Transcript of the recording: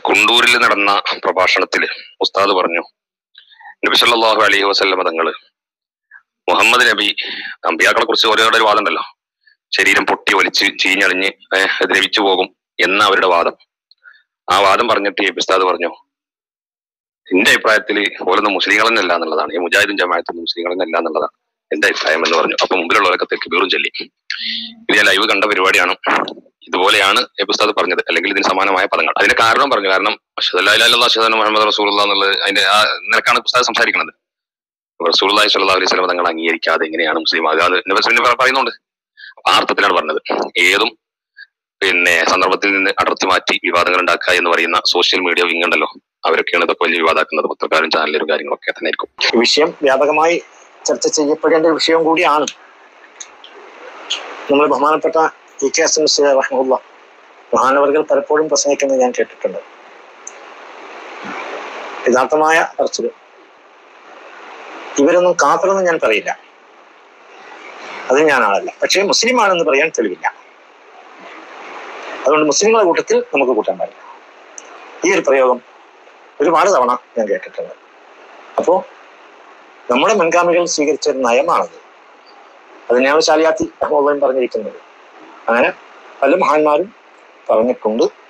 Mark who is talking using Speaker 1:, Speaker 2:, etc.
Speaker 1: കുണ്ടൂരിൽ നടന്ന പ്രഭാഷണത്തിൽ ഉസ്താദ് പറഞ്ഞു നബി സല്ലല്ലാഹു അലൈഹി വസല്ലമ തങ്ങള് മുഹമ്മദ് നബി അമ്പിയാക്കളെ കുറിച്ച് ഓരോരുടെ ഒരു വാദം ഉണ്ടല്ലോ ശരീരം പൊട്ടി ഒലിച്ച് ചീഞ്ഞളിഞ്ഞ് ഏഹ് ദ്രവിച്ചു പോകും എന്ന അവരുടെ വാദം ആ വാദം പറഞ്ഞിട്ട് ഈ ഉസ്താദ് പറഞ്ഞു എന്റെ അഭിപ്രായത്തിൽ ഓലൊന്നും മുസ്ലിങ്ങളെന്നല്ല എന്നുള്ളതാണ് ഈ മുജാഹിദും ജമാഅത്തും മുസ്ലിങ്ങളെന്നല്ല എന്നുള്ളതാണ് എന്റെ അഭിപ്രായം എന്ന് പറഞ്ഞു അപ്പൊ മുമ്പിലുള്ളവരൊക്കെ തെക്ക് വീറും ചൊല്ലി ഇത് ഞാൻ ലൈവ് കണ്ട പരിപാടിയാണ് ഇതുപോലെയാണ് ഈ ഉസ്താദ് പറഞ്ഞത് അല്ലെങ്കിൽ ഇതിന് സമാനമായ പദങ്ങൾ അതിന്റെ കാരണം പറഞ്ഞു കാരണം അഷ്ഹദു അല്ലാ ഇലാഹ ഇല്ലല്ലാഹ് അഷ്ഹദു അന്ന മുഹമ്മദ് റസൂലുള്ള എന്നുള്ളത് അതിന്റെ ആ നിലക്കാണ് ഉസ്താദ് സംസാരിക്കുന്നത് റസൂലുള്ളാഹി സ്വല്ലല്ലാഹു അലൈഹി വസല്ലം തങ്ങൾ അംഗീകരിക്കാതെ എങ്ങനെയാണ് മുസ്ലിം ആകുക അത് നബി പിന്നെ പറയുന്നുണ്ട് അപ്പൊ ആ അർത്ഥത്തിലാണ് പറഞ്ഞത് ഏതും പിന്നെ സന്ദർഭത്തിൽ നിന്ന് അടർത്തി മാറ്റി വിവാദങ്ങൾ ഉണ്ടാക്കുക എന്ന് പറയുന്ന സോഷ്യൽ മീഡിയ വിങ് ഉണ്ടല്ലോ അവരൊക്കെയാണ് ഇതൊക്കെ വലിയ വിവാദമാക്കുന്നത് പത്രക്കാരും ചാനലും കാര്യങ്ങളൊക്കെ തന്നെ ആയിരിക്കും
Speaker 2: ഈ വിഷയം വ്യാപകമായി ചർച്ച ചെയ്യപ്പെടേണ്ട ഒരു വിഷയം കൂടിയാണ് നമ്മൾ ബഹുമാനപ്പെട്ട ഇ കെ എസ് മുസ്ലിം റഹ്മുള്ള മഹാനവർകൾ പലപ്പോഴും പ്രസംഗിക്കുന്നത് ഞാൻ കേട്ടിട്ടുണ്ട് യഥാർത്ഥമായ പറച്ചില് ഇവരൊന്നും കാത്തറൊന്നും ഞാൻ പറയില്ല അത് ഞാൻ ആളല്ല പക്ഷേ മുസ്ലിം ആണെന്ന് പറയാൻ തെളിവില്ല അതുകൊണ്ട് മുസ്ലിങ്ങളുടെ കൂട്ടത്തിൽ നമുക്ക് കൂട്ടാൻ പാടില്ല ഈ ഒരു പ്രയോഗം ഒരുപാട് തവണ ഞാൻ കേട്ടിട്ടുണ്ട് അപ്പോ നമ്മുടെ മുൻഗാമികൾ സ്വീകരിച്ച ഒരു നയമാണത് അതിനെയാണ് ശാലിയാത്തി അഹ്മുള്ളയും പറഞ്ഞിരിക്കുന്നത് അങ്ങനെ പല മഹാന്മാരും പറഞ്ഞിട്ടുണ്ട്